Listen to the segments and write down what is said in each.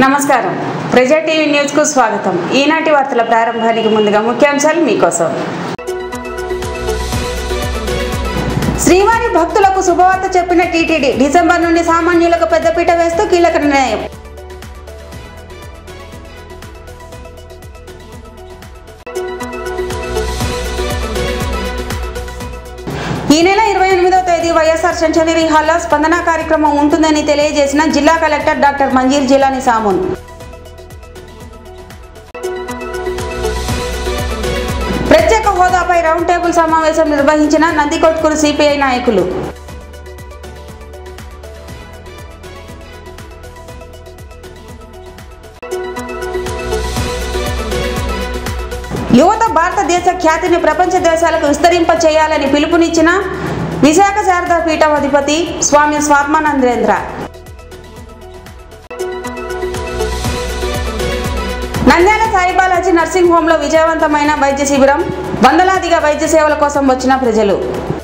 నమస్కారం ప్రజా TV news కు స్వాగతం ఈనాటి వార్తల ప్రారంభానికి ముందుగా ముఖ్యాంశాలు మీకోసం శ్రీవారి భక్తులకు శుభవార్త చెప్పిన టీటీడీ డిసెంబర్ నుండి సామాన్యులకు పెద్దపీట వేస్తూ కీలక నిర్ణయం ఈ నెల ఇరవై ఎనిమిదవ తేదీ వైఎస్ఆర్ సెంచనరీ హాల్లో స్పందన కార్యక్రమం ఉంటుందని తెలియజేసిన జిల్లా కలెక్టర్ డాక్టర్ మంజీర్ జిలాని సామున్ ప్రత్యేక హోదాపై రౌండ్ టేబుల్ సమావేశం నిర్వహించిన నందికొట్కూరు సిపిఐ నాయకులు యువత భారతదేశ ఖ్యాతిని ప్రపంచ దేశాలకు విస్తరింప చేయాలని పిలుపునిచ్చిన విశాఖ శారదా పీఠం అధిపతి స్వామి స్వాత్మానందేంద్ర నంద్యాల సాయిబాలాజీ నర్సింగ్ హోంలో విజయవంతమైన వైద్య శిబిరం వందలాదిగా వైద్య సేవల కోసం వచ్చిన ప్రజలు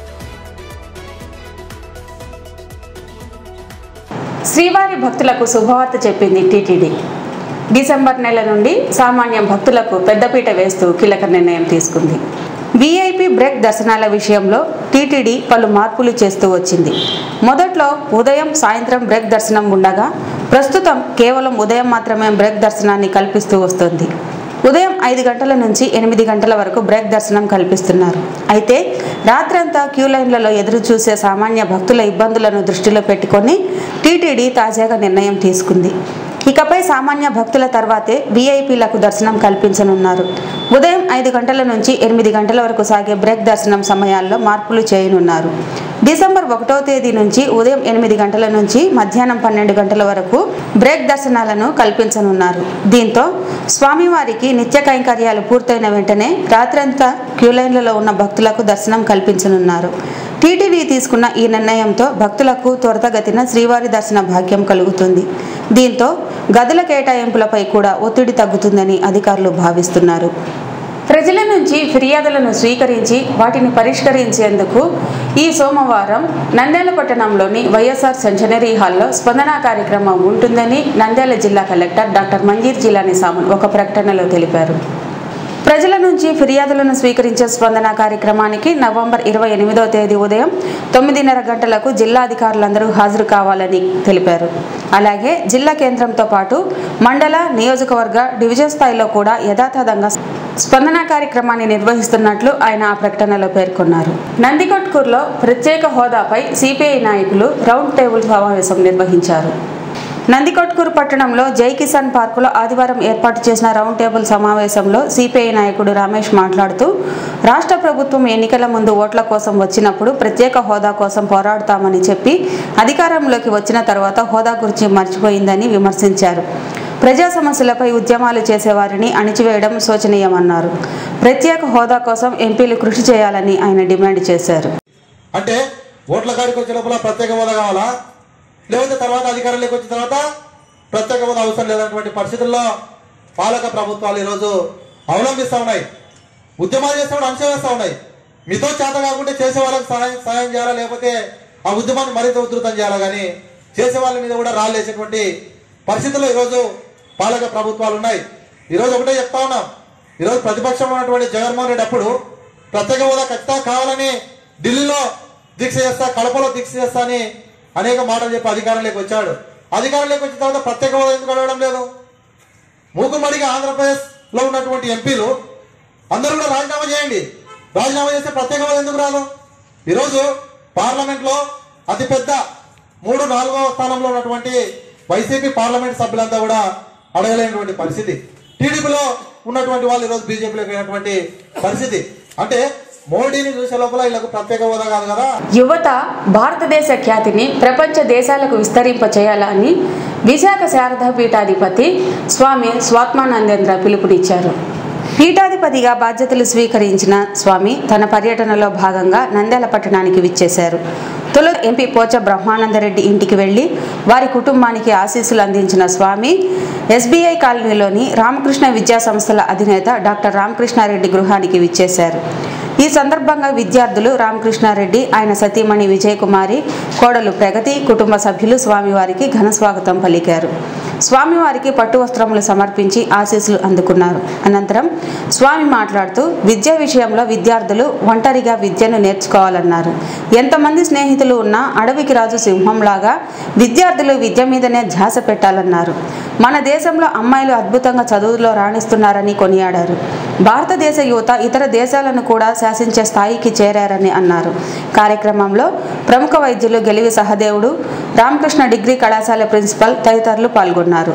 శ్రీవారి భక్తులకు శుభవార్త చెప్పింది టీటీడీ డిసెంబర్ నెల నుండి సామాన్య భక్తులకు పెద్దపీట వేస్తూ కీలక నిర్ణయం తీసుకుంది వీఐపీ బ్రేక్ దర్శనాల విషయంలో టీటీడీ పలు మార్పులు చేస్తూ వచ్చింది మొదట్లో ఉదయం సాయంత్రం బ్రేక్ దర్శనం ఉండగా ప్రస్తుతం కేవలం ఉదయం మాత్రమే బ్రేక్ దర్శనాన్ని కల్పిస్తూ వస్తుంది ఉదయం ఐదు గంటల నుంచి ఎనిమిది గంటల వరకు బ్రేక్ దర్శనం కల్పిస్తున్నారు అయితే రాత్రంతా క్యూ లైన్లలో ఎదురు చూసే సామాన్య భక్తుల ఇబ్బందులను దృష్టిలో పెట్టుకొని టీటీడీ తాజాగా నిర్ణయం తీసుకుంది ఇకపై సామాన్య భక్తుల తర్వాతే వీఐపీలకు దర్శనం కల్పించనున్నారు ఉదయం ఐదు గంటల నుంచి ఎనిమిది గంటల వరకు సాగే బ్రేక్ దర్శనం సమయాల్లో మార్పులు చేయనున్నారు డిసెంబర్ ఒకటో తేదీ నుంచి ఉదయం ఎనిమిది గంటల నుంచి మధ్యాహ్నం పన్నెండు గంటల వరకు బ్రేక్ దర్శనాలను కల్పించనున్నారు దీంతో స్వామివారికి నిత్య కైంకర్యాలు పూర్తయిన వెంటనే రాత్రంతా క్యూ లైన్లలో ఉన్న భక్తులకు దర్శనం కల్పించనున్నారు టీటీడీ తీసుకున్న ఈ నిర్ణయంతో భక్తులకు త్వరితగతిన శ్రీవారి దర్శన భాగ్యం కలుగుతుంది దీంతో గదుల కేటాయింపులపై కూడా ఒత్తిడి తగ్గుతుందని అధికారులు భావిస్తున్నారు ప్రజల నుంచి ఫిర్యాదులను స్వీకరించి వాటిని పరిష్కరించేందుకు ఈ సోమవారం నంద్యాల పట్టణంలోని వైఎస్ఆర్ సెంచనరీ హాల్లో స్పందన కార్యక్రమం ఉంటుందని నంద్యాల జిల్లా కలెక్టర్ డాక్టర్ మంజీర్ జిలాని సామున్ ఒక ప్రకటనలో తెలిపారు ప్రజల నుంచి ఫిర్యాదులను స్వీకరించే స్పందన కార్యక్రమానికి నవంబర్ ఇరవై ఎనిమిదవ తేదీ ఉదయం తొమ్మిదిన్నర గంటలకు జిల్లా అధికారులందరూ హాజరు కావాలని తెలిపారు అలాగే జిల్లా కేంద్రంతో పాటు మండల నియోజకవర్గ డివిజన్ స్థాయిలో కూడా యథాతథంగా స్పందన కార్యక్రమాన్ని నిర్వహిస్తున్నట్లు ఆయన ఆ ప్రకటనలో పేర్కొన్నారు నందికొట్కూరులో ప్రత్యేక హోదాపై సిపిఐ నాయకులు రౌండ్ టేబుల్ సమావేశం నిర్వహించారు నందికొట్కూరు పట్టణంలో జై కిసాన్ పార్కులో ఆదివారం ఏర్పాటు చేసిన రౌండ్ టేబుల్ సమావేశంలో సిపిఐ నాయకుడు రమేష్ మాట్లాడుతూ రాష్ట్ర ప్రభుత్వం ఎన్నికల ముందు ఓట్ల కోసం వచ్చినప్పుడు ప్రత్యేక హోదా కోసం పోరాడుతామని చెప్పి అధికారంలోకి వచ్చిన తర్వాత హోదా గురించి మర్చిపోయిందని విమర్శించారు ప్రజా సమస్యలపై ఉద్యమాలు చేసేవారిని అణిచివేయడం శోచనీయమన్నారు ప్రత్యేక హోదా కోసం ఎంపీలు కృషి చేయాలని ఆయన డిమాండ్ చేశారు అంటే ఓట్ల కాడికి వచ్చే లోపల ప్రత్యేక హోదా కావాలా లేకపోతే తర్వాత అధికారంలోకి వచ్చిన తర్వాత ప్రత్యేక హోదా అవసరం లేదన్నటువంటి పరిస్థితుల్లో పాలక ప్రభుత్వాలు ఈరోజు అవలంబిస్తూ ఉన్నాయి ఉద్యమాలు చేస్తాడు అంశం వేస్తూ ఉన్నాయి మీతో చేత కాకుంటే చేసే వాళ్ళకి సహాయం సహాయం చేయాలా లేకపోతే ఆ ఉద్యమాన్ని మరింత ఉధృతం చేయాలా కానీ చేసే వాళ్ళ మీద కూడా రాళ్ళేసేటువంటి పరిస్థితుల్లో ఈరోజు పాలక ప్రభుత్వాలు ఉన్నాయి ఈరోజు ఒకటే చెప్తా ఉన్నాం ఈరోజు ప్రతిపక్షంలో ఉన్నటువంటి జగన్మోహన్ రెడ్డి అప్పుడు ప్రత్యేక హోదా ఖచ్చితంగా కావాలని ఢిల్లీలో దీక్ష చేస్తా కడపలో దీక్ష చేస్తా అని అనేక మాటలు చెప్పి అధికారంలోకి వచ్చాడు అధికారంలోకి వచ్చిన తర్వాత ప్రత్యేక హోదా ఎందుకు అడగడం లేదు మూకుమ్మడిగా ఆంధ్రప్రదేశ్ లో ఉన్నటువంటి ఎంపీలు అందరూ కూడా రాజీనామా చేయండి రాజీనామా చేస్తే ప్రత్యేక హోదా ఎందుకు రాదు ఈరోజు పార్లమెంట్ లో అతిపెద్ద మూడు నాలుగవ స్థానంలో ఉన్నటువంటి వైసీపీ పార్లమెంట్ సభ్యులంతా కూడా అడగలేనటువంటి పరిస్థితి టీడీపీలో ఉన్నటువంటి వాళ్ళు ఈరోజు బీజేపీలోకి వెళ్ళినటువంటి పరిస్థితి అంటే మోడీని చూసే లోపల వీళ్ళకు ప్రత్యేక హోదా కాదు కదా యువత భారతదేశ ఖ్యాతిని ప్రపంచ దేశాలకు విస్తరింప చేయాలని విశాఖ శారదా పీఠాధిపతి స్వామి స్వాత్మానందేంద్ర పిలుపునిచ్చారు పీఠాధిపతిగా బాధ్యతలు స్వీకరించిన స్వామి తన పర్యటనలో భాగంగా నంద్యాల పట్టణానికి విచ్చేశారు తొలి ఎంపీ పోచ బ్రహ్మానందరెడ్డి ఇంటికి వెళ్లి వారి కుటుంబానికి ఆశీస్సులు అందించిన స్వామి ఎస్బీఐ కాలనీలోని రామకృష్ణ విద్యా సంస్థల అధినేత డాక్టర్ రామకృష్ణారెడ్డి గృహానికి విచ్చేశారు ఈ సందర్భంగా విద్యార్థులు రామకృష్ణారెడ్డి ఆయన సతీమణి విజయకుమారి కోడలు ప్రగతి కుటుంబ సభ్యులు స్వామివారికి ఘన స్వాగతం పలికారు స్వామివారికి పట్టు వస్త్రములు సమర్పించి ఆశీస్సులు అందుకున్నారు అనంతరం స్వామి మాట్లాడుతూ విద్య విషయంలో విద్యార్థులు ఒంటరిగా విద్యను నేర్చుకోవాలన్నారు ఎంతమంది స్నేహితులు ఉన్నా అడవికి రాజు సింహంలాగా విద్యార్థులు విద్య మీదనే ధ్యాస పెట్టాలన్నారు మన దేశంలో అమ్మాయిలు అద్భుతంగా చదువులో రాణిస్తున్నారని కొనియాడారు భారతదేశ యువత ఇతర దేశాలను కూడా శాసించే స్థాయికి చేరారని అన్నారు కార్యక్రమంలో ప్రముఖ వైద్యులు గెలివి సహదేవుడు రామకృష్ణ డిగ్రీ కళాశాల ప్రిన్సిపల్ తదితరులు పాల్గొన్నారు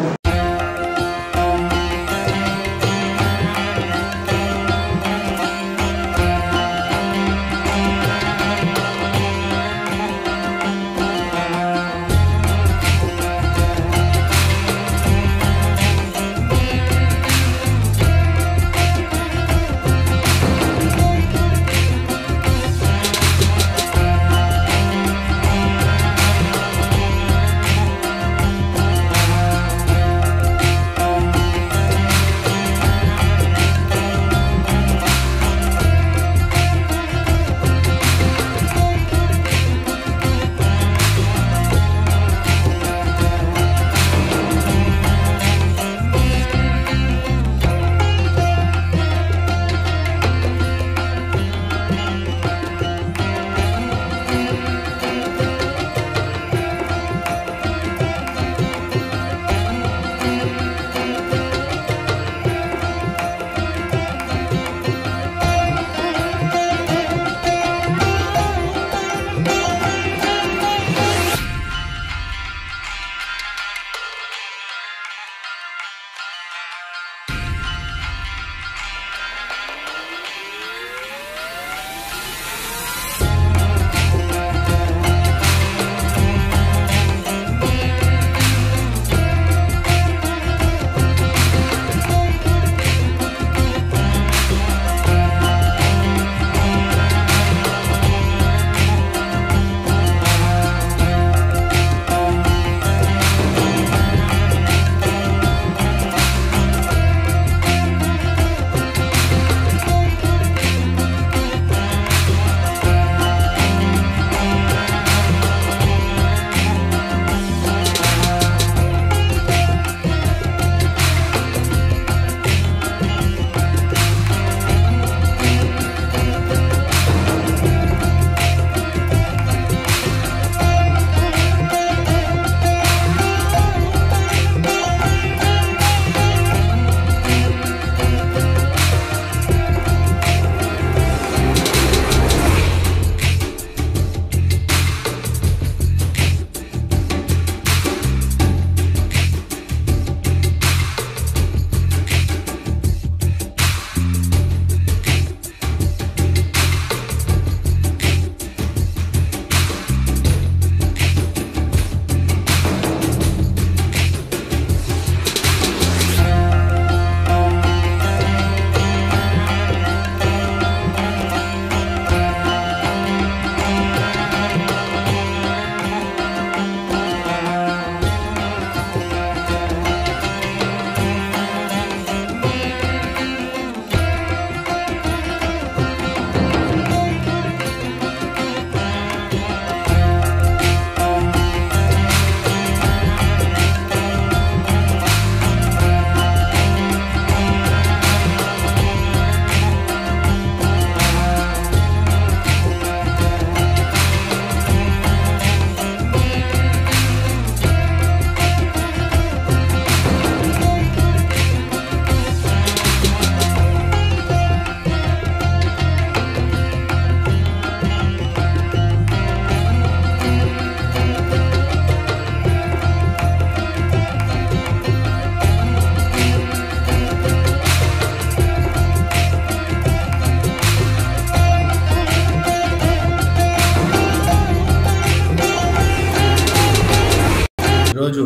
ఈరోజు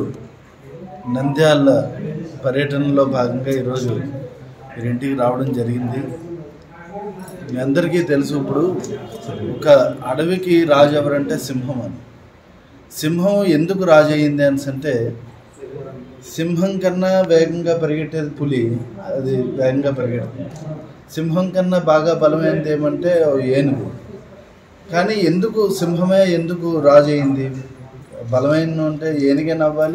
నంద్యాల పర్యటనలో భాగంగా ఈరోజు మీరు ఇంటికి రావడం జరిగింది మీ అందరికీ తెలుసు ఇప్పుడు ఒక అడవికి రాజు ఎవరంటే సింహం అని సింహం ఎందుకు రాజు అయింది అని అంటే సింహం కన్నా వేగంగా పరిగెట్టేది పులి అది వేగంగా పరిగెడుతుంది సింహం కన్నా బాగా బలమైనది ఏమంటే ఓ ఏనుగు కానీ ఎందుకు సింహమే ఎందుకు రాజు అయింది బలమైన అంటే ఏనుగే నవ్వాలి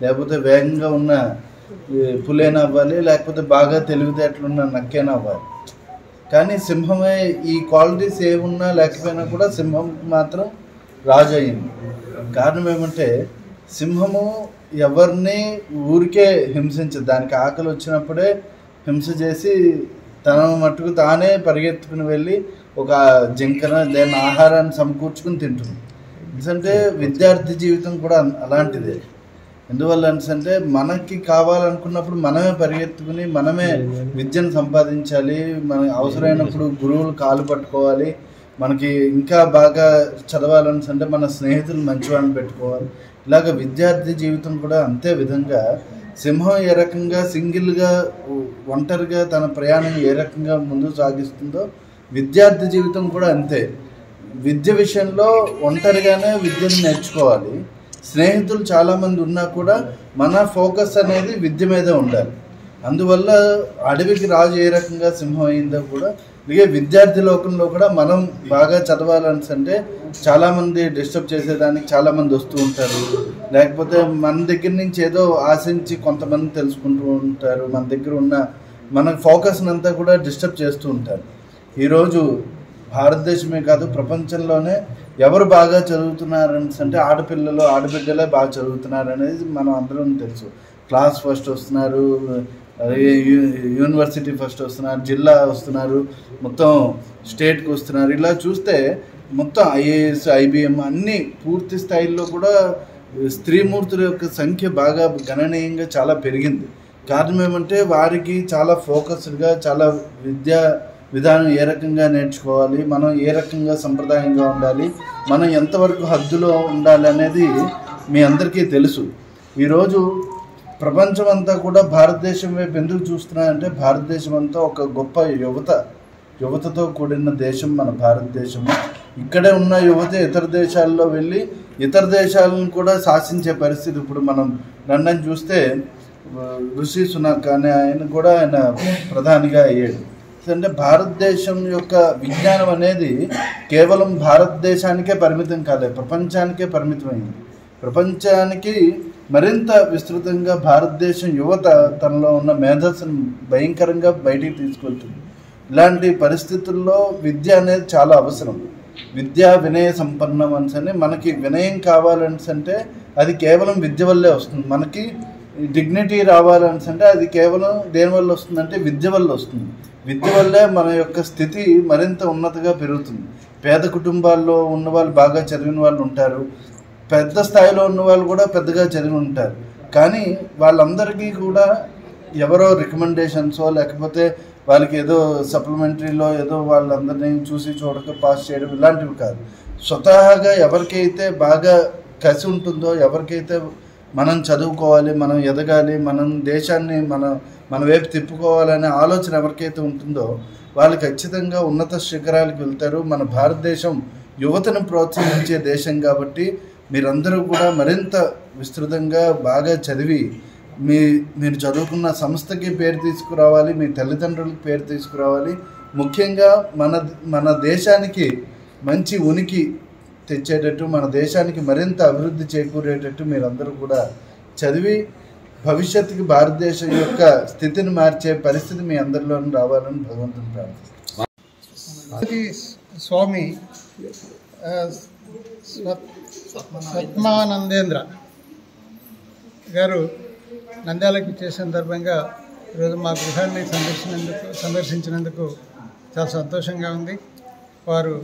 లేకపోతే వేగంగా ఉన్న ఈ, పులేన అవ్వాలి లేకపోతే బాగా తెలివితేటలున్న నక్కేన అవ్వాలి కానీ సింహమే ఈ క్వాలిటీస్ ఏమున్నా లేకపోయినా కూడా సింహం మాత్రం రాజు అయింది కారణం ఏమంటే సింహము ఎవరిని ఊరికే హింసించదు దానికి ఆకలి వచ్చినప్పుడే హింస చేసి తన మట్టుకు తానే పరిగెత్తుకుని వెళ్ళి ఒక జింకన దాని ఆహారాన్ని సమకూర్చుకుని తింటుంది ఎందుకంటే విద్యార్థి జీవితం కూడా అలాంటిదే ఎందువల్ల అంటే మనకి కావాలనుకున్నప్పుడు మనమే పరిగెత్తుకుని మనమే విద్యను సంపాదించాలి మన అవసరమైనప్పుడు గురువులు కాలు పట్టుకోవాలి మనకి ఇంకా బాగా చదవాలని అంటే మన స్నేహితులు మంచివాళ్ళని పెట్టుకోవాలి ఇలాగ విద్యార్థి జీవితం కూడా అంతే విధంగా సింహం ఏ రకంగా సింగిల్గా ఒంటరిగా తన ప్రయాణం ఏ రకంగా ముందుకు సాగిస్తుందో విద్యార్థి జీవితం కూడా అంతే విద్య విషయంలో ఒంటరిగానే విద్యను నేర్చుకోవాలి స్నేహితులు చాలామంది ఉన్నా కూడా మన ఫోకస్ అనేది విద్య మీద ఉండాలి అందువల్ల అడవికి రాజు ఏ రకంగా సింహం అయిందో కూడా ఇదే విద్యార్థి లోకంలో కూడా మనం బాగా చదవాలని అంటే చాలామంది డిస్టర్బ్ చేసేదానికి చాలామంది వస్తూ ఉంటారు లేకపోతే మన దగ్గర నుంచి ఏదో ఆశించి కొంతమంది తెలుసుకుంటూ ఉంటారు మన దగ్గర ఉన్న మన ఫోకస్ని అంతా కూడా డిస్టర్బ్ చేస్తూ ఉంటారు ఈరోజు భారతదేశమే కాదు ప్రపంచంలోనే ఎవరు బాగా చదువుతున్నారని అంటే ఆడపిల్లలు ఆడబిడ్డలే బాగా చదువుతున్నారు అనేది మనం అందరం తెలుసు క్లాస్ ఫస్ట్ వస్తున్నారు అలాగే యూ- యూనివర్సిటీ ఫస్ట్ వస్తున్నారు జిల్లా వస్తున్నారు మొత్తం స్టేట్కి వస్తున్నారు ఇలా చూస్తే మొత్తం ఐఏఎస్ ఐబిఎం అన్ని పూర్తి స్థాయిలో కూడా స్త్రీమూర్తుల యొక్క సంఖ్య బాగా గణనీయంగా చాలా పెరిగింది కారణం ఏమంటే వారికి చాలా ఫోకస్డ్గా చాలా విద్యా విధానం ఏ రకంగా నేర్చుకోవాలి మనం ఏ రకంగా సంప్రదాయంగా ఉండాలి మనం ఎంతవరకు హద్దులో ఉండాలి అనేది మీ అందరికీ తెలుసు ఈరోజు ప్రపంచం అంతా కూడా భారతదేశం వైపు ఎందుకు చూస్తున్నారంటే భారతదేశం అంతా ఒక గొప్ప యువత యువతతో కూడిన దేశం మన భారతదేశం ఇక్కడే ఉన్న యువత ఇతర దేశాల్లో వెళ్ళి ఇతర దేశాలను కూడా శాసించే పరిస్థితి ఇప్పుడు మనం లండన్ చూస్తే ఆ, ఋషి సునాక్ అనే ఆయన కూడా ఆయన ప్రధానిగా అయ్యాడు అంటే భారతదేశం యొక్క విజ్ఞానం అనేది కేవలం భారతదేశానికే పరిమితం కాలేదు ప్రపంచానికే పరిమితమైంది ప్రపంచానికి మరింత విస్తృతంగా భారతదేశం యువత తనలో ఉన్న మేధస్సును భయంకరంగా బయటికి తీసుకెళ్తుంది ఇలాంటి పరిస్థితుల్లో విద్య అనేది చాలా అవసరం విద్యా వినయ సంపన్నం అని మనకి వినయం కావాలని అంటే అది కేవలం విద్య వల్లే వస్తుంది మనకి డిగ్నిటీ రావాలని అంటే అది కేవలం దేని వల్ల వస్తుందంటే విద్య వల్ల వస్తుంది విద్య వల్లే మన యొక్క స్థితి మరింత ఉన్నతగా పెరుగుతుంది పేద కుటుంబాల్లో ఉన్న వాళ్ళు బాగా చదివిన వాళ్ళు ఉంటారు పెద్ద స్థాయిలో ఉన్న వాళ్ళు కూడా పెద్దగా చదివి ఉంటారు కానీ వాళ్ళందరికీ కూడా ఎవరో రికమెండేషన్సో లేకపోతే వాళ్ళకి ఏదో సప్లిమెంటరీలో ఏదో వాళ్ళందరినీ చూసి చూడక పాస్ చేయడం ఇలాంటివి కాదు స్వతహాగా ఎవరికైతే బాగా కసి ఉంటుందో ఎవరికైతే మనం చదువుకోవాలి మనం ఎదగాలి మనం దేశాన్ని మన మన వైపు తిప్పుకోవాలనే ఆలోచన ఎవరికైతే ఉంటుందో వాళ్ళు ఖచ్చితంగా ఉన్నత శిఖరాలకు వెళ్తారు మన భారతదేశం యువతను ప్రోత్సహించే దేశం కాబట్టి మీరందరూ కూడా మరింత విస్తృతంగా బాగా చదివి మీ మీరు చదువుకున్న సంస్థకి పేరు తీసుకురావాలి మీ తల్లిదండ్రులకి పేరు తీసుకురావాలి ముఖ్యంగా మన మన దేశానికి మంచి ఉనికి తెచ్చేటట్టు మన దేశానికి మరింత అభివృద్ధి చేకూరేటట్టు మీరందరూ కూడా చదివి భవిష్యత్తుకి భారతదేశం యొక్క స్థితిని మార్చే పరిస్థితి మీ అందరిలోనూ రావాలని భగవంతుని ప్రార్థిస్తున్నాను గణపతి స్వామి ఆ, స్వ- సత్మానందేంద్ర గారు నంద్యాలకు ఇచ్చే సందర్భంగా ఈరోజు మా గృహాన్ని సందర్శించినందుకు సందర్శించినందుకు చాలా సంతోషంగా ఉంది వారు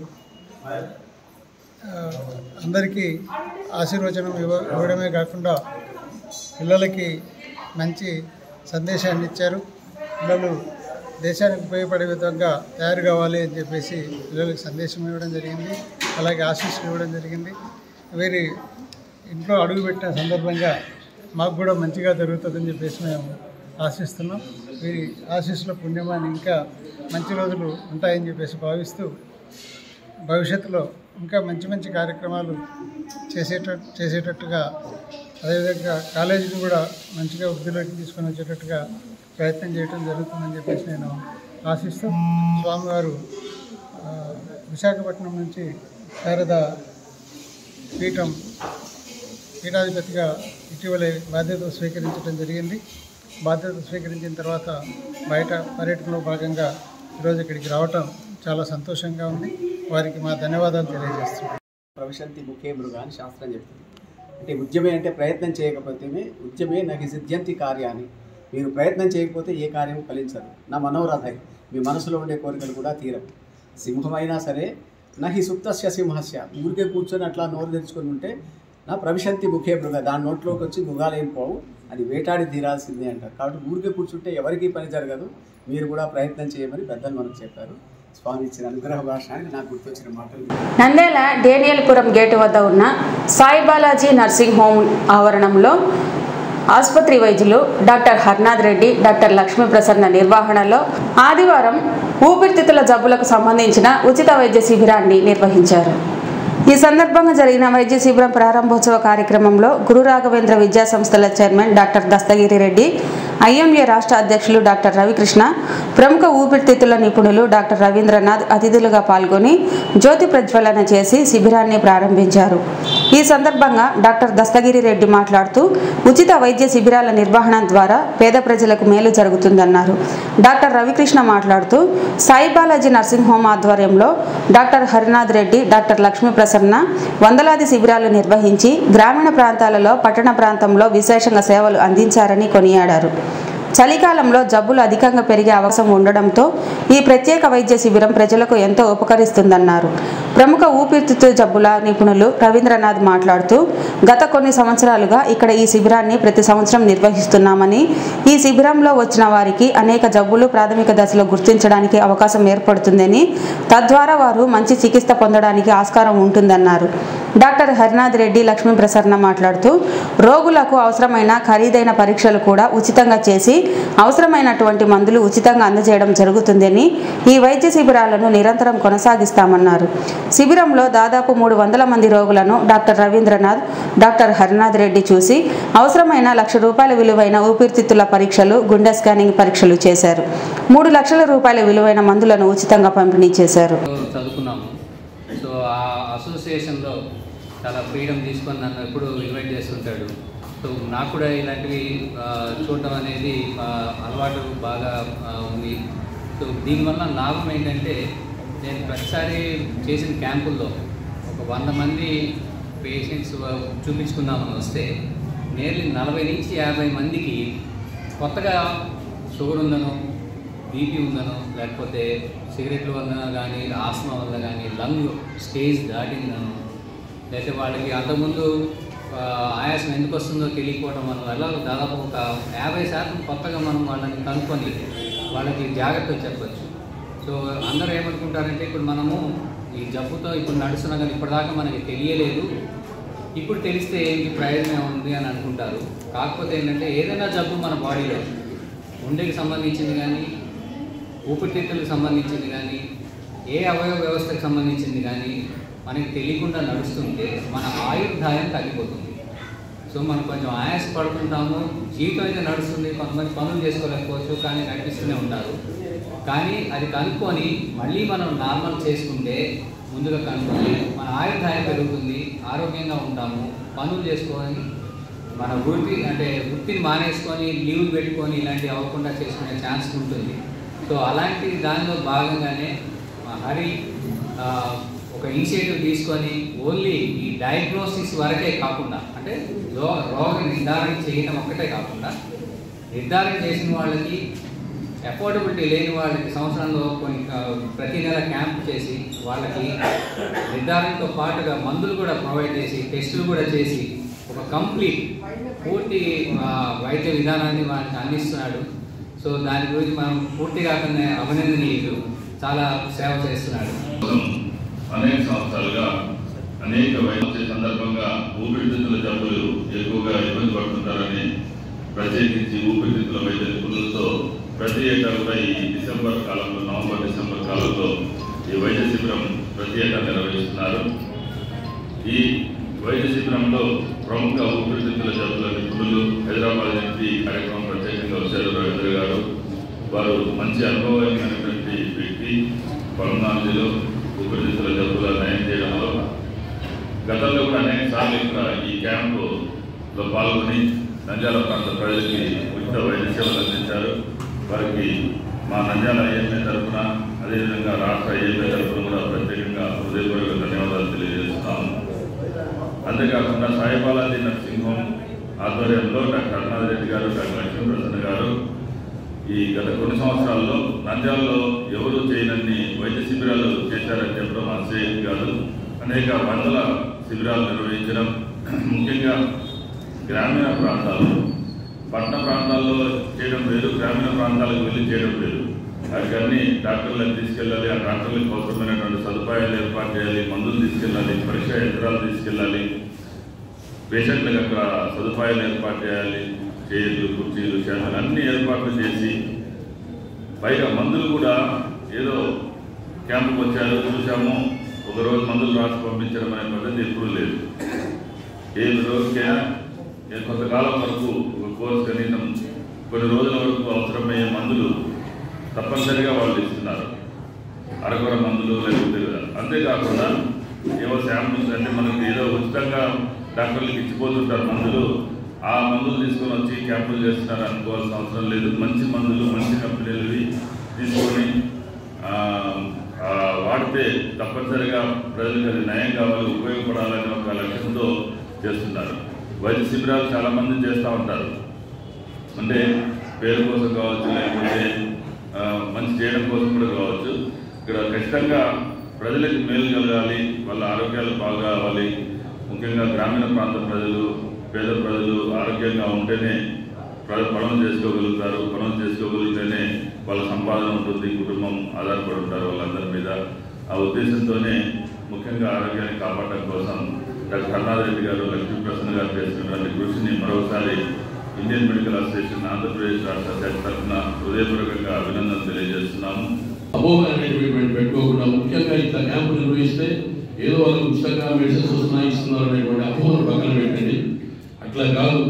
ఆ, అందరికీ ఆశీర్వచనం ఇవ్వ ఇవ్వడమే కాకుండా పిల్లలకి మంచి సందేశాన్ని ఇచ్చారు పిల్లలు దేశానికి ఉపయోగపడే విధంగా తయారు కావాలి అని చెప్పేసి పిల్లలకు సందేశం ఇవ్వడం జరిగింది అలాగే ఆశీస్సులు ఇవ్వడం జరిగింది వీరి ఇంట్లో అడుగుపెట్టిన సందర్భంగా మాకు కూడా మంచిగా జరుగుతుందని చెప్పేసి మేము ఆశిస్తున్నాం వీరి ఆశీస్సుల పుణ్యమాన్ని ఇంకా మంచి రోజులు ఉంటాయని చెప్పేసి భావిస్తూ భవిష్యత్తులో ఇంకా మంచి మంచి కార్యక్రమాలు చేసేట చేసేటట్టుగా అదేవిధంగా కాలేజీని కూడా మంచిగా వృద్ధిలోకి తీసుకొని వచ్చేటట్టుగా ప్రయత్నం చేయడం జరుగుతుందని చెప్పేసి నేను ఆశిస్తూ స్వామివారు ఆ, విశాఖపట్నం నుంచి శారద పీఠం పీఠాధిపతిగా ఇటీవలే బాధ్యత స్వీకరించడం జరిగింది బాధ్యత స్వీకరించిన తర్వాత బయట పర్యటనలో భాగంగా ఈరోజు ఇక్కడికి రావటం చాలా సంతోషంగా ఉంది వారికి మా ధన్యవాదాలు తెలియజేస్తున్నాం ప్రవిశంతి ముఖే మృగా అని శాస్త్రం చెప్తుంది అంటే ఉద్యమే అంటే ప్రయత్నం చేయకపోతే ఉద్యమే నాకు సిద్ధ్యంతి కార్యాన్ని మీరు ప్రయత్నం చేయకపోతే ఏ కార్యం ఫలించదు నా మనోరథై మీ మనసులో ఉండే కోరికలు కూడా తీరవు సింహమైనా సరే నహి సుప్తస్య సింహస్య ఊరికే కూర్చొని అట్లా నోరు తెరుచుకొని ఉంటే నా ప్రవిశంతి ముఖే మృగ దాని నోట్లోకి వచ్చి మృగాలేం పోవు అది వేటాడి తీరాల్సిందే అంటారు కాబట్టి ఊరికే కూర్చుంటే ఎవరికీ పని జరగదు మీరు కూడా ప్రయత్నం చేయమని పెద్దలు మనకు చెప్పారు స్వామి ఇచ్చిన అనుగ్రహ భాషానికి నాకు గుర్తొచ్చిన మాటలు నంద్యాల డేనియల్పురం గేటు వద్ద ఉన్న సాయి బాలాజీ నర్సింగ్ హోమ్ ఆవరణంలో ఆసుపత్రి వైద్యులు డాక్టర్ హర్నాథ్ రెడ్డి డాక్టర్ లక్ష్మీ ప్రసన్న నిర్వహణలో ఆదివారం ఊపిరితిత్తుల జబ్బులకు సంబంధించిన ఉచిత వైద్య శిబిరాన్ని నిర్వహించారు ఈ సందర్భంగా జరిగిన వైద్య శిబిరం ప్రారంభోత్సవ కార్యక్రమంలో గురు రాఘవేంద్ర విద్యా సంస్థల chairman doctor Dastagiri Reddy IMA రాష్ట్ర అధ్యక్షులు డాక్టర్ రవికృష్ణ ప్రముఖ ఊపిరితిత్తుల నిపుణులు డాక్టర్ రవీంద్రనాథ్ అతిథులుగా పాల్గొని జ్యోతి ప్రజ్వలన చేసి శిబిరాన్ని ప్రారంభించారు ఈ సందర్భంగా డాక్టర్ దస్తగిరి రెడ్డి మాట్లాడుతూ ఉచిత వైద్య శిబిరాల నిర్వహణ ద్వారా పేద ప్రజలకు మేలు జరుగుతుందన్నారు డాక్టర్ రవికృష్ణ మాట్లాడుతూ సాయి బాలాజీ నర్సింగ్ హోమ్ ఆధ్వర్యంలో డాక్టర్ హరినాథ్ రెడ్డి డాక్టర్ లక్ష్మీ ప్రసన్న వందలాది శిబిరాలు నిర్వహించి గ్రామీణ ప్రాంతాలలో పట్టణ ప్రాంతంలో విశేషంగా సేవలు అందించారని కొనియాడారు చలికాలంలో జబ్బులు అధికంగా పెరిగే అవకాశం ఉండడంతో ఈ ప్రత్యేక వైద్య శిబిరం ప్రజలకు ఎంతో ఉపకరిస్తుందన్నారు ప్రముఖ ఊపిరితిత్తు జబ్బుల నిపుణులు రవీంద్రనాథ్ మాట్లాడుతూ గత కొన్ని సంవత్సరాలుగా ఇక్కడ ఈ శిబిరాన్ని ప్రతి సంవత్సరం నిర్వహిస్తున్నామని ఈ శిబిరంలో వచ్చిన వారికి అనేక జబ్బులు ప్రాథమిక దశలో గుర్తించడానికి అవకాశం ఏర్పడుతుందని తద్వారా వారు మంచి చికిత్స పొందడానికి ఆస్కారం ఉంటుందన్నారు డాక్టర్ హరినాథ్ రెడ్డి లక్ష్మీ ప్రసన్న మాట్లాడుతూ రోగులకు అవసరమైన ఖరీదైన పరీక్షలు కూడా ఉచితంగా చేసి అవసరమైనటువంటి మందులు ఉచితంగా అందజేయడం జరుగుతుందని ఈ వైద్య శిబిరాలను నిరంతరం కొనసాగిస్తామన్నారు శిబిరంలో దాదాపు మూడు వందల మంది రోగులను డాక్టర్ రవీంద్రనాథ్ డాక్టర్ హరినాథ్ రెడ్డి చూసి అవసరమైన లక్ష రూపాయల విలువైన ఊపిరితిత్తుల పరీక్షలు గుండె స్కానింగ్ పరీక్షలు చేశారు మూడు లక్షల రూపాయల విలువైన మందులను ఉచితంగా పంపిణీ చేశారు చదువుకున్నాము సో ఆ అసోసియేషన్లో చాలా ఫ్రీడమ్ తీసుకొని నన్ను ఎప్పుడు ఇన్వైట్ చేస్తుంటాడు సో నాకు కూడా ఇలాంటివి ఆ, చూడటం అనేది ఆ, అలవాటు బాగా ఆ, ఉంది సో దీనివల్ల లాభం ఏంటంటే నేను ప్రతిసారి చేసిన క్యాంపుల్లో ఒక వంద మంది పేషెంట్స్ చూపించుకుందామని వస్తే నేర్లీ నలభై నుంచి యాభై మందికి కొత్తగా షుగర్ ఉందనో బీపీ ఉందనో లేకపోతే సిగరెట్ల వల్ల కానీ ఆస్మా వల్ల కానీ లంగ్ స్టేజ్ దాటిందనో లేకపోతే వాళ్ళకి అంతకుముందు ఆ, ఆయాసం ఎందుకు వస్తుందో తెలియకపోవడం వల్ల దాదాపు ఒక యాభై శాతం కొత్తగా మనం వాళ్ళని కనుక్కొని వాళ్ళకి జాగ్రత్తలు చెప్పచ్చు సో అందరూ ఏమనుకుంటారంటే ఇప్పుడు మనము ఈ జబ్బుతో ఇప్పుడు నడుస్తున్నాం కానీ ఇప్పటిదాకా మనకి తెలియలేదు ఇప్పుడు తెలిస్తే ఏంటి ప్రయోజనం ఉంది అని అనుకుంటారు కాకపోతే ఏంటంటే ఏదైనా జబ్బు మన బాడీలో గుండెకి సంబంధించింది కానీ ఊపిరితిత్తులకు సంబంధించింది కానీ ఏ అవయవ వ్యవస్థకు సంబంధించింది కానీ మనకి తెలియకుండా నడుస్తుంటే మన ఆయుర్దాయం తగ్గిపోతుంది సో మనం కొంచెం ఆయాస పడుతుంటాము జీవితం అయితే నడుస్తుంది కొంతమంది పనులు చేసుకోలేకపోవచ్చు కానీ నడిపిస్తూనే ఉంటారు కానీ అది కనుక్కొని మళ్ళీ మనం నార్మల్ చేసుకుంటే ముందుగా కనుక్కొని మన ఆయుర్దాయం పెరుగుతుంది ఆరోగ్యంగా ఉంటాము పనులు చేసుకొని మన వృత్తి అంటే వృత్తిని మానేసుకొని లీవ్లు పెట్టుకొని ఇలాంటివి అవ్వకుండా చేసుకునే ఛాన్స్ ఉంటుంది సో అలాంటి దానిలో భాగంగానే మా హరి ఆ, ఒక ఇనిషియేటివ్ తీసుకొని ఓన్లీ ఈ డయాగ్నోసిస్ వరకే కాకుండా అంటే రో రోగ నిర్ధారణ చేయడం ఒక్కటే కాకుండా నిర్ధారణ చేసిన వాళ్ళకి అఫోర్డబిలిటీ లేని వాళ్ళకి సంవత్సరంలో కొన్ని ఆ, ప్రతి నెల క్యాంప్ చేసి వాళ్ళకి నిర్ధారణతో పాటుగా మందులు కూడా ప్రొవైడ్ చేసి టెస్టులు కూడా చేసి ఒక కంప్లీట్ పూర్తి ఆ, వైద్య విధానాన్ని వాళ్ళకి అందిస్తున్నాడు సో దాని గురించి మనం పూర్తిగా అతన్ని అభినందనీయులు చాలా సేవ చేస్తున్నాడు అనేక సంవత్సరాలుగా అనేక వైద్య సందర్భంగా ఊపిరితిత్తుల జబ్బులు ఎక్కువగా ఇబ్బంది పడుతుంటారని ప్రత్యేకించి ఊపిరితిత్తుల వైద్య నిపుణులతో ప్రతి ఏటా కూడా ఈ డిసెంబర్ కాలంలో నవంబర్ డిసెంబర్ కాలంలో ఈ వైద్య శిబిరం ప్రతి ఏటా నిర్వహిస్తున్నారు ఈ వైద్య శిబిరంలో ప్రముఖ ఊపిరితిత్తుల జబ్బుల నిపుణులు హైదరాబాద్ నుంచి ఈ కార్యక్రమం ప్రత్యేకంగా వచ్చారు రవీంద్ర గారు వారు మంచి అనుభవమైనటువంటి వ్యక్తి పల్నాడులో ఊపిరితిత్తుల జబ్బుల నయం చేయడంలో గతంలో కూడా అనేక సార్లు వాళ్ళు ఇక్కడ ఈ క్యాంపులో పాల్గొని నంద్యాల ప్రాంత ప్రజలకి ఉచిత వైద్య సేవలు అందించారు వారికి మా నంద్యాల ఐఎంఏ తరఫున అదేవిధంగా రాష్ట్ర ఐఎంఏ తరఫున కూడా ప్రత్యేకంగా హృదయపూర్వక ధన్యవాదాలు తెలియజేస్తున్నాము అంతేకాకుండా సాయిబాలాజీ నర్సింగ్ హోమ్ ఆధ్వర్యంలో డాక్టర్ అరుణాథ్ రెడ్డి గారు డాక్టర్ లక్ష్మీప్రసన్న గారు ఈ గత కొన్ని సంవత్సరాల్లో నంద్యాలలో ఎవరు చేయనన్ని వైద్య శిబిరాలు చేశారని చెప్పడం ఆశ్చర్యం కాదు అనేక వందల శిబిరాలు నిర్వహించడం ముఖ్యంగా గ్రామీణ ప్రాంతాల్లో పట్టణ ప్రాంతాల్లో చేయడం వేరు గ్రామీణ ప్రాంతాలకు వెళ్ళి చేయడం వేరు వారికి అన్ని డాక్టర్లను తీసుకెళ్ళాలి ఆ డాక్టర్లకు అవసరమైనటువంటి సదుపాయాలు ఏర్పాటు చేయాలి మందులు తీసుకెళ్ళాలి పరీక్ష యంత్రాలు తీసుకెళ్ళాలి పేషెంట్లకు అక్కడ సదుపాయాలు ఏర్పాటు చేయాలి చైర్లు కుర్చీలు చేతలు అన్ని ఏర్పాట్లు చేసి పైగా మందులు కూడా ఏదో క్యాంపుకి వచ్చారు చూసాము ఒక రోజు మందులు రాసి పంపించడం అనే పద్ధతి ఎప్పుడూ లేదు ఏ రోజుకైనా ఏ కొంతకాలం వరకు ఒక కోర్స్ కనీసం కొన్ని రోజుల వరకు అవసరమయ్యే మందులు తప్పనిసరిగా వాళ్ళు ఇస్తున్నారు అరకొర మందులు లేకపోతే అంతేకాకుండా ఏవో శాంపుల్స్ అంటే మనకి ఏదో ఉచితంగా డాక్టర్లకు ఇచ్చిపోతుంటారు మందులు ఆ మందులు తీసుకొని వచ్చి క్యాంపులు చేస్తున్నారు అనుకోవాల్సిన అవసరం లేదు మంచి మందులు మంచి కంపెనీలవి తీసుకొని ఆ, ఆ, వాడితే తప్పనిసరిగా ప్రజలకు అది నయం కావాలి ఉపయోగపడాలనే ఒక లక్ష్యంతో చేస్తున్నారు వైద్య శిబిరాలు చాలా మంది చేస్తూ ఉంటారు అంటే పేరు కోసం కావచ్చు లేకపోతే ఆ, మంచి చేయడం కోసం కూడా కావచ్చు ఇక్కడ ఖచ్చితంగా ప్రజలకు మేలు కలగాలి వాళ్ళ ఆరోగ్యాలు బాగా కావాలి ముఖ్యంగా గ్రామీణ ప్రాంత ప్రజలు పేద ప్రజలు ఆరోగ్యంగా ఉంటేనే ప్ర- పనులు చేసుకోగలుగుతారు పనులు చేసుకోగలిగితేనే వాళ్ళ సంపాదన ఉంటుంది కుటుంబం ఆధారపడి ఉంటారు వాళ్ళందరి మీద ఆ ఉద్దేశంతోనే ముఖ్యంగా ఆరోగ్యాన్ని కాపాడడం కోసం డాక్టర్ కరుణాథ్ రెడ్డి గారు లక్ష్మీ ప్రసన్న గారు చేసినటువంటి కృషిని మరోసారి ఇండియన్ మెడికల్ అసోసియేషన్ ఆంధ్రప్రదేశ్ రాష్ట్ర శాఖ తరఫున హృదయపూర్వకంగా అభినందనలు తెలియజేస్తున్నాము అపోహమైనటువంటి పెట్టుకోకుండా ముఖ్యంగా ఇట్లా క్యాంపు నిర్వహిస్తే ఏదో వాళ్ళకి ఉచితంగా మెడిసిన్స్ వస్తున్నాయి ఇస్తున్నారు అనేటువంటి అపోహను పక్కన పెట్టండి అట్లా కాదు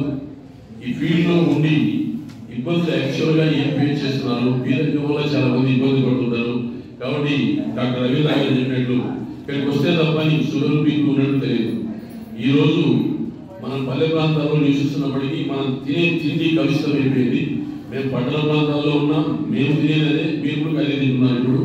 ఈ ఫీల్డ్లో ఉండి ఇబ్బందులు యాక్చువల్గా ఏం ఫేస్ చేస్తున్నారు వీళ్ళకి వల్ల చాలా మంది ఇబ్బంది పడుతుంటారు కాబట్టి డాక్టర్ రవీంద్ర గారు చెప్పినట్లు ఇక్కడికి వస్తే తప్ప నీకు షుగర్ బీపీ ఉన్నట్టు తెలియదు ఈరోజు మనం పల్లె ప్రాంతాల్లో నివసిస్తున్నప్పటికీ మనం తినే తిండి కలుషితం అయిపోయింది మేము పట్టణ ప్రాంతాల్లో ఉన్నాం మేము తినేదే మీరు కూడా కలిగి తింటున్నారు ఇప్పుడు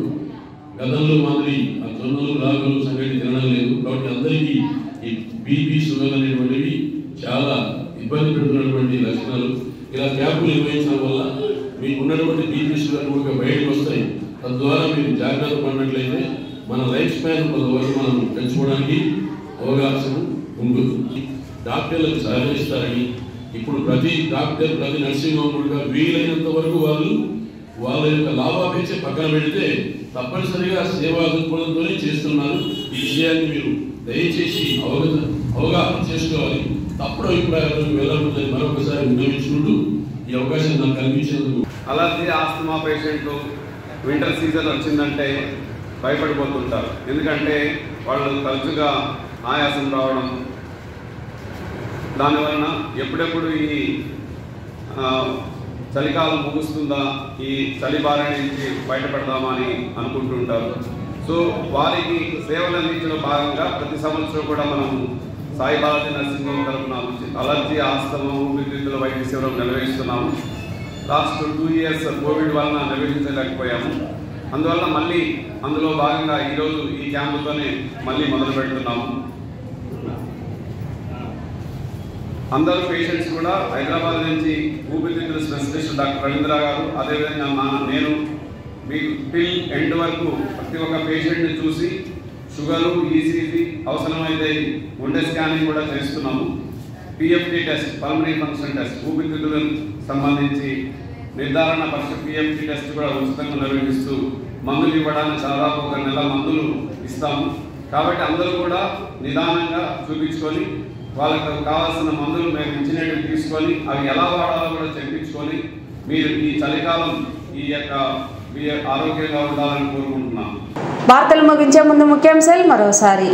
గతంలో మాదిరి ఆ జొన్నలు రాగులు సంగటి తినడం లేదు కాబట్టి అందరికీ ఈ బీపీ షుగర్ అనేటువంటివి చాలా ఇబ్బంది పెడుతున్నటువంటి లక్షణాలు ఇలా క్యాంపులు నిర్వహించడం వల్ల మీకు ఉన్నటువంటి బీపీ షుగర్ కూడా బయటకు వస్తాయి తద్వారా మీరు జాగ్రత్త పడినట్లయితే మన లైఫ్ స్పాన్ కొంతవరకు మనం పెంచుకోవడానికి అవకాశం ఉంటుంది డాక్టర్లకు సహకరిస్తారని ఇప్పుడు ప్రతి డాక్టర్ ప్రతి నర్సింగ్ హోమ్ కూడా వీలైనంత వరకు వాళ్ళు వాళ్ళ యొక్క లాభాపేక్ష పక్కన పెడితే తప్పనిసరిగా సేవా దృక్పథంతోనే చేస్తున్నారు ఈ విషయాన్ని మీరు దయచేసి అవగత అవగాహన చేసుకోవాలి తప్పుడు అభిప్రాయాలకు వెళ్ళకూడదని మరొకసారి విన్నవించుకుంటూ ఈ అవకాశం నాకు కల్పించినందుకు అలర్జీ ఆస్తమా పేషెంట్లు వింటర్ సీజన్ వచ్చిందంటే భయపడిపోతుంటారు ఎందుకంటే వాళ్ళు తరచుగా ఆయాసం రావడం దానివలన ఎప్పుడెప్పుడు ఈ ఆ, చలికాలం ముగుస్తుందా ఈ చలి బారి నుంచి బయటపడదామా అని అనుకుంటుంటారు సో వారికి సేవలు అందించడం భాగంగా ప్రతి సంవత్సరం కూడా మనం సాయి బాలాజీ నర్సింగ్ హోమ్ తరఫున అలర్జీ ఆస్తమా ఊపిరితిత్తుల వైద్య సేవలు నిర్వహిస్తున్నాము లాస్ట్ టూ ఇయర్స్ కోవిడ్ వలన నిర్వహించలేకపోయాము అందువల్ల మళ్ళీ అందులో భాగంగా ఈరోజు ఈ క్యాంపుతోనే మళ్ళీ మొదలు పెడుతున్నాము అందరూ పేషెంట్స్ కూడా హైదరాబాద్ నుంచి ఊపిరితిత్తుల స్పెషలిస్ట్ డాక్టర్ రవీంద్ర గారు అదేవిధంగా మా నేను మీకు టిల్ ఎండ్ వరకు ప్రతి ఒక్క పేషెంట్ని చూసి షుగరు ఈసీజీ అవసరమైతే గుండె స్కానింగ్ కూడా చేస్తున్నాము PFT test pulmonary function test ఊపిరితిత్తులకు సంబంధించి నిర్ధారణ పరీక్ష పిఎఫ్టి టెస్ట్ కూడా ఉచితంగా నిర్వహిస్తూ మందులు ఇవ్వడానికి దాదాపు ఒక నెల మందులు ఇస్తాము కాబట్టి అందరూ కూడా నిదానంగా చూపించుకొని వాళ్ళకు కావాల్సిన మందులు మేము ఇచ్చినట్టు తీసుకొని అవి ఎలా వాడాలో కూడా చెప్పించుకొని మీరు ఈ చలికాలం ఈ యొక్క మీ ఆరోగ్యంగా ఉండాలని కోరుకుంటున్నాను వార్తలు ముగించే ముందు ముఖ్యాంశాలు మరోసారి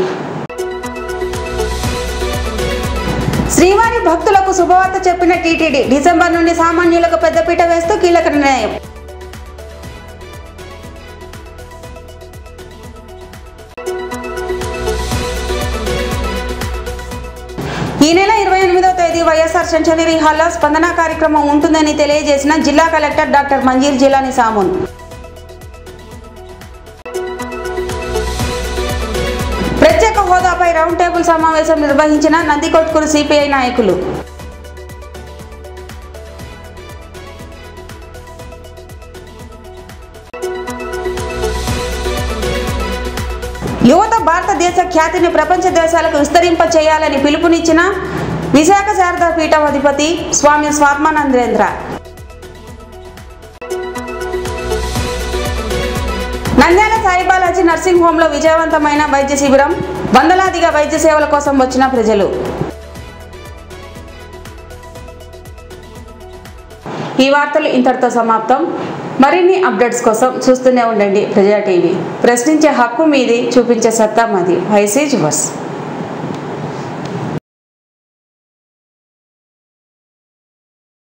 శ్రీవారి భక్తులకు శుభవార్త చెప్పిన టీటీడీ డిసెంబర్ నుండి సామాన్యులకు పెద్దపీట వేస్తూ కీలక నిర్ణయం ఈ నెల ఇరవై ఎనిమిదో తేదీ వైఎస్ఆర్ సెంచనరీ హాల్లో స్పందన కార్యక్రమం ఉంటుందని తెలియజేసిన జిల్లా కలెక్టర్ డాక్టర్ మంజీర్ జిలాని సామున్ ప్రత్యేక హోదాపై రౌండ్ టేబుల్ సమావేశం నిర్వహించిన నందికొట్కూరు సిపిఐ నాయకులు యువత భారతదేశ ఖ్యాతిని ప్రపంచ దేశాలకు విస్తరింప చేయాలని పిలుపునిచ్చిన విశాఖ శారదా పీఠం అధిపతి స్వామి స్వాత్మానందేంద్ర నంద్యాల సాయిబాలాజీ నర్సింగ్ హోంలో విజయవంతమైన వైద్య శిబిరం వందలాదిగా వైద్య సేవల కోసం వచ్చిన ప్రజలు ఈ వార్తలు ఇంతటితో సమాప్తం మరిన్ని అప్డేట్స్ కోసం చూస్తూనే ఉండండి ప్రజా టీవీ ప్రశ్నించే హక్కు మీది చూపించే సత్తా మాది వైసీజ్ వర్స్